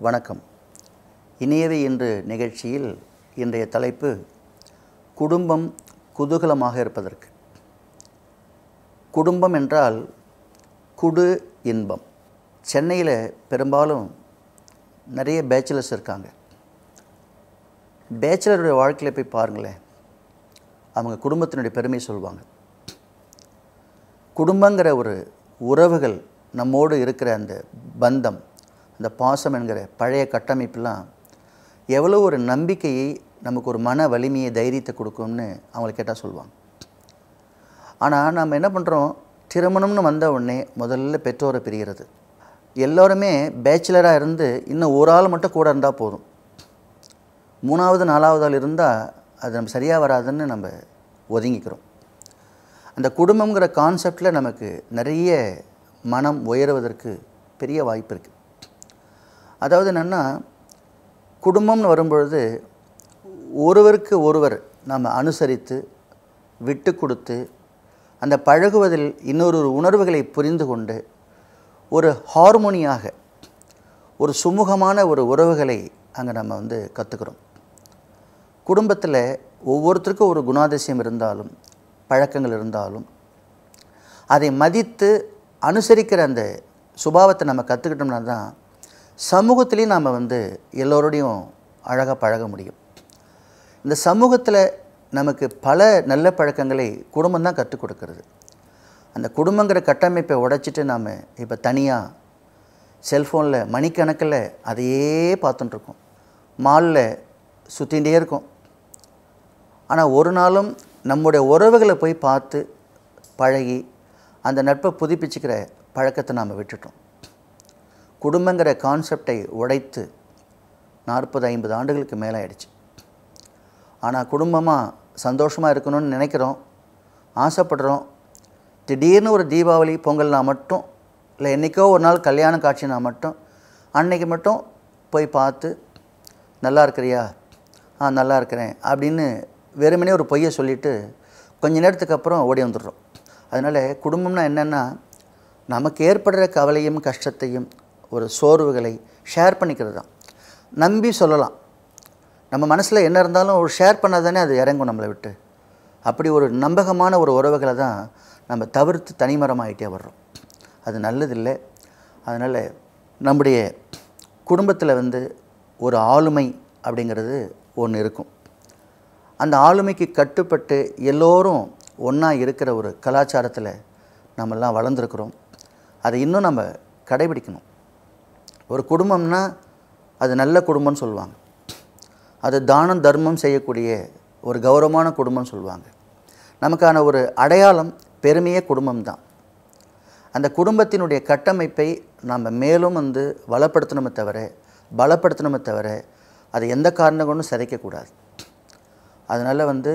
வணக்கம் இனியவை இன்று நிகழ்ச்சியில் இன்றைய தலைப்பு குடும்பம் குதூகலமாக இருப்பதற்கு குடும்பம் என்றால் குடு இன்பம் சென்னையில் பெரும்பாலும் நிறைய பேச்சுலர்ஸ் இருக்காங்க பேச்சுலருடைய வாழ்க்கையில் போய் பாருங்களேன் அவங்க குடும்பத்தினுடைய பெருமை சொல்லுவாங்க குடும்பங்கிற ஒரு உறவுகள் நம்மோடு இருக்கிற அந்த பந்தம் அந்த பாசம் என்கிற பழைய கட்டமைப்பெல்லாம் எவ்வளோ ஒரு நம்பிக்கையை நமக்கு ஒரு மன வலிமையை தைரியத்தை கொடுக்கும்னு அவங்கள கேட்டால் சொல்லுவாங்க ஆனால் நம்ம என்ன பண்ணுறோம் திருமணம்னு வந்த உடனே முதல்ல பெற்றோரை பிரிகிறது எல்லோருமே பேச்சுலராக இருந்து இன்னும் ஒரு ஆள் மட்டும் கூட இருந்தால் போதும் மூணாவது நாலாவது ஆள் இருந்தால் அது நம்ம சரியாக வராதுன்னு நம்ம ஒதுங்கிக்கிறோம் அந்த குடும்பங்கிற கான்செப்டில் நமக்கு நிறைய மனம் உயருவதற்கு பெரிய வாய்ப்பு இருக்குது அதாவது என்னென்னா குடும்பம்னு வரும்பொழுது ஒருவருக்கு ஒருவர் நாம் அனுசரித்து விட்டு கொடுத்து அந்த பழகுவதில் இன்னொரு உணர்வுகளை புரிந்து கொண்டு ஒரு ஹார்மோனியாக ஒரு சுமூகமான ஒரு உறவுகளை அங்கே நம்ம வந்து கற்றுக்கிறோம் குடும்பத்தில் ஒவ்வொருத்தருக்கும் ஒரு குணாதிசயம் இருந்தாலும் பழக்கங்கள் இருந்தாலும் அதை மதித்து அனுசரிக்கிற அந்த சுபாவத்தை நம்ம கற்றுக்கிட்டோம்னா தான் சமூகத்திலையும் நாம் வந்து எல்லோரோடையும் அழகாக பழக முடியும் இந்த சமூகத்தில் நமக்கு பல நல்ல பழக்கங்களை குடும்பம் தான் கற்றுக் கொடுக்கறது அந்த குடும்பங்கிற கட்டமைப்பை உடைச்சிட்டு நாம் இப்போ தனியாக செல்ஃபோனில் மணிக்கணக்கில் அதையே பார்த்துட்டுருக்கோம் மாலில் சுற்றிகிட்டே இருக்கோம் ஆனால் ஒரு நாளும் நம்முடைய உறவுகளை போய் பார்த்து பழகி அந்த நட்பை புதுப்பிச்சுக்கிற பழக்கத்தை நாம் விட்டுட்டோம் குடும்பங்கிற கான்செப்டை உடைத்து நாற்பது ஐம்பது ஆண்டுகளுக்கு மேலே ஆயிடுச்சு ஆனால் குடும்பமாக சந்தோஷமாக இருக்கணும்னு நினைக்கிறோம் ஆசைப்படுறோம் திடீர்னு ஒரு தீபாவளி பொங்கல்னா மட்டும் இல்லை என்றைக்கோ ஒரு நாள் கல்யாண காட்சினா மட்டும் அன்னைக்கு மட்டும் போய் பார்த்து நல்லா இருக்கிறியா ஆ நல்லா இருக்கிறேன் அப்படின்னு வெறுமனே ஒரு பொய்யை சொல்லிவிட்டு கொஞ்ச நேரத்துக்கு அப்புறம் ஓடி வந்துடுறோம் அதனால் குடும்பம்னா என்னென்னா நமக்கு ஏற்படுற கவலையும் கஷ்டத்தையும் ஒரு சோர்வுகளை ஷேர் பண்ணிக்கிறது தான் நம்பி சொல்லலாம் நம்ம மனசில் என்ன இருந்தாலும் ஒரு ஷேர் பண்ணால் தானே அது இறங்கும் நம்மளை விட்டு அப்படி ஒரு நம்பகமான ஒரு உறவுகளை தான் நம்ம தவிர்த்து தனிமரமாகிட்டே வர்றோம் அது நல்லதில்லை அதனால் நம்முடைய குடும்பத்தில் வந்து ஒரு ஆளுமை அப்படிங்கிறது ஒன்று இருக்கும் அந்த ஆளுமைக்கு கட்டுப்பட்டு எல்லோரும் ஒன்றா இருக்கிற ஒரு கலாச்சாரத்தில் நம்மெல்லாம் வளர்ந்துருக்குறோம் அதை இன்னும் நம்ம கடைபிடிக்கணும் ஒரு குடும்பம்னா அது நல்ல குடும்பம்னு சொல்லுவாங்க அது தானம் தர்மம் செய்யக்கூடிய ஒரு கௌரவமான குடும்பம்னு சொல்லுவாங்க நமக்கான ஒரு அடையாளம் பெருமையே குடும்பம்தான் அந்த குடும்பத்தினுடைய கட்டமைப்பை நாம் மேலும் வந்து வளப்படுத்தணுமே தவிர பலப்படுத்தணுமே தவிர அதை எந்த காரணம் கொண்டும் சிதைக்கக்கூடாது அதனால் வந்து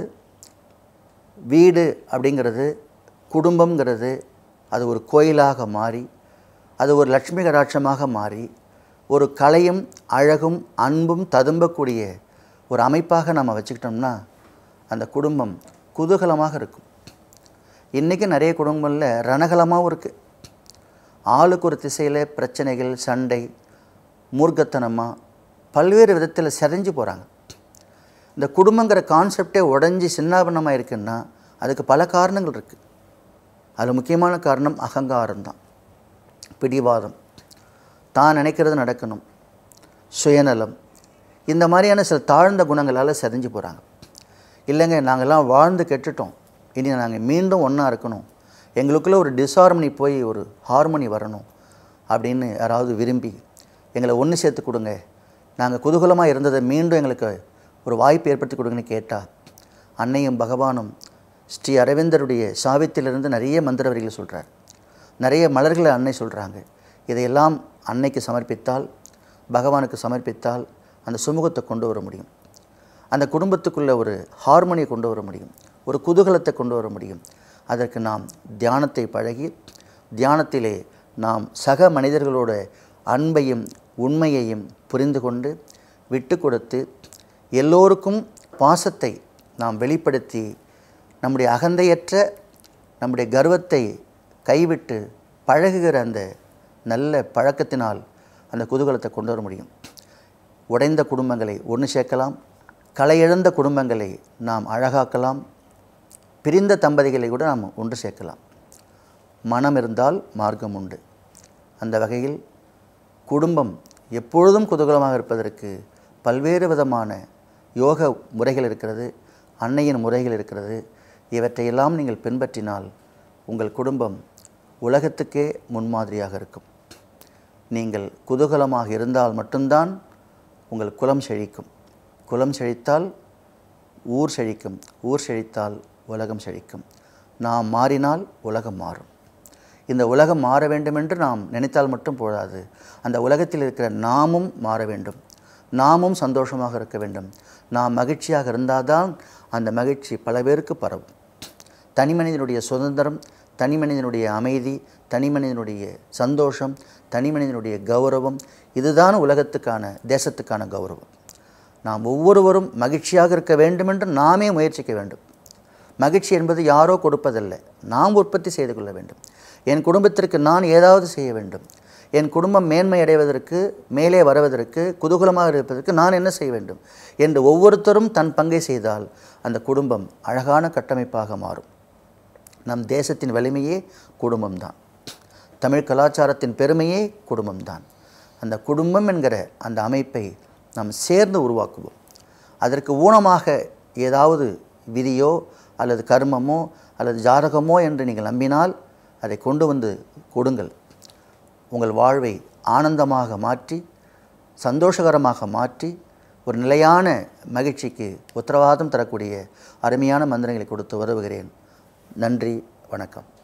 வீடு அப்படிங்கிறது குடும்பங்கிறது அது ஒரு கோயிலாக மாறி அது ஒரு லட்சுமி கடாட்சமாக மாறி ஒரு கலையும் அழகும் அன்பும் ததும்பக்கூடிய ஒரு அமைப்பாக நம்ம வச்சுக்கிட்டோம்னா அந்த குடும்பம் குதூகலமாக இருக்கும் இன்றைக்கி நிறைய குடும்பங்களில் ரணகலமாகவும் இருக்குது ஆளுக்கு ஒரு திசையில் பிரச்சனைகள் சண்டை மூர்க்கத்தனமாக பல்வேறு விதத்தில் செதஞ்சு போகிறாங்க இந்த குடும்பங்கிற கான்செப்டே உடஞ்சி சின்னாபனமாக இருக்குன்னா அதுக்கு பல காரணங்கள் இருக்குது அதில் முக்கியமான காரணம் அகங்காரம் தான் பிடிவாதம் தான் நினைக்கிறது நடக்கணும் சுயநலம் இந்த மாதிரியான சில தாழ்ந்த குணங்களால் செதஞ்சு போகிறாங்க இல்லைங்க நாங்கள்லாம் வாழ்ந்து கெட்டுட்டோம் இனி நாங்கள் மீண்டும் ஒன்றா இருக்கணும் எங்களுக்குள்ளே ஒரு டிஸ்ஹார்மனி போய் ஒரு ஹார்மோனி வரணும் அப்படின்னு யாராவது விரும்பி எங்களை ஒன்று சேர்த்து கொடுங்க நாங்கள் குதூகலமாக இருந்ததை மீண்டும் எங்களுக்கு ஒரு வாய்ப்பு ஏற்படுத்தி கொடுங்கன்னு கேட்டால் அன்னையும் பகவானும் ஸ்ரீ அரவிந்தருடைய சாவித்திலிருந்து நிறைய மந்திர வரிகளை சொல்கிறார் நிறைய மலர்களை அன்னை சொல்கிறாங்க இதையெல்லாம் அன்னைக்கு சமர்ப்பித்தால் பகவானுக்கு சமர்ப்பித்தால் அந்த சுமூகத்தை கொண்டு வர முடியும் அந்த குடும்பத்துக்குள்ளே ஒரு ஹார்மோனியை கொண்டு வர முடியும் ஒரு குதூகலத்தை கொண்டு வர முடியும் அதற்கு நாம் தியானத்தை பழகி தியானத்திலே நாம் சக மனிதர்களோட அன்பையும் உண்மையையும் புரிந்து கொண்டு விட்டு கொடுத்து எல்லோருக்கும் பாசத்தை நாம் வெளிப்படுத்தி நம்முடைய அகந்தையற்ற நம்முடைய கர்வத்தை கைவிட்டு பழகுகிற அந்த நல்ல பழக்கத்தினால் அந்த குதூகலத்தை கொண்டு வர முடியும் உடைந்த குடும்பங்களை ஒன்று சேர்க்கலாம் கலையிழந்த குடும்பங்களை நாம் அழகாக்கலாம் பிரிந்த தம்பதிகளை கூட நாம் ஒன்று சேர்க்கலாம் மனம் இருந்தால் மார்க்கம் உண்டு அந்த வகையில் குடும்பம் எப்பொழுதும் குதூகலமாக இருப்பதற்கு பல்வேறு விதமான யோக முறைகள் இருக்கிறது அன்னையின் முறைகள் இருக்கிறது இவற்றையெல்லாம் நீங்கள் பின்பற்றினால் உங்கள் குடும்பம் உலகத்துக்கே முன்மாதிரியாக இருக்கும் நீங்கள் குதூகலமாக இருந்தால் மட்டும்தான் உங்கள் குலம் செழிக்கும் குலம் செழித்தால் ஊர் செழிக்கும் ஊர் செழித்தால் உலகம் செழிக்கும் நாம் மாறினால் உலகம் மாறும் இந்த உலகம் மாற வேண்டும் என்று நாம் நினைத்தால் மட்டும் போதாது அந்த உலகத்தில் இருக்கிற நாமும் மாற வேண்டும் நாமும் சந்தோஷமாக இருக்க வேண்டும் நாம் மகிழ்ச்சியாக இருந்தால்தான் அந்த மகிழ்ச்சி பல பேருக்கு பரவும் தனி மனிதனுடைய சுதந்திரம் தனி மனிதனுடைய அமைதி தனி மனிதனுடைய சந்தோஷம் தனி மனிதனுடைய கௌரவம் இதுதான் உலகத்துக்கான தேசத்துக்கான கௌரவம் நாம் ஒவ்வொருவரும் மகிழ்ச்சியாக இருக்க வேண்டுமென்று நாமே முயற்சிக்க வேண்டும் மகிழ்ச்சி என்பது யாரோ கொடுப்பதல்ல நாம் உற்பத்தி செய்து கொள்ள வேண்டும் என் குடும்பத்திற்கு நான் ஏதாவது செய்ய வேண்டும் என் குடும்பம் மேன்மை அடைவதற்கு மேலே வருவதற்கு குதூகலமாக இருப்பதற்கு நான் என்ன செய்ய வேண்டும் என்று ஒவ்வொருத்தரும் தன் பங்கை செய்தால் அந்த குடும்பம் அழகான கட்டமைப்பாக மாறும் நம் தேசத்தின் வலிமையே குடும்பம்தான் தமிழ் கலாச்சாரத்தின் பெருமையே குடும்பம்தான் அந்த குடும்பம் என்கிற அந்த அமைப்பை நாம் சேர்ந்து உருவாக்குவோம் அதற்கு ஊனமாக ஏதாவது விதியோ அல்லது கர்மமோ அல்லது ஜாதகமோ என்று நீங்கள் நம்பினால் அதை கொண்டு வந்து கொடுங்கள் உங்கள் வாழ்வை ஆனந்தமாக மாற்றி சந்தோஷகரமாக மாற்றி ஒரு நிலையான மகிழ்ச்சிக்கு உத்தரவாதம் தரக்கூடிய அருமையான மந்திரங்களை கொடுத்து உதவுகிறேன் நன்றி வணக்கம்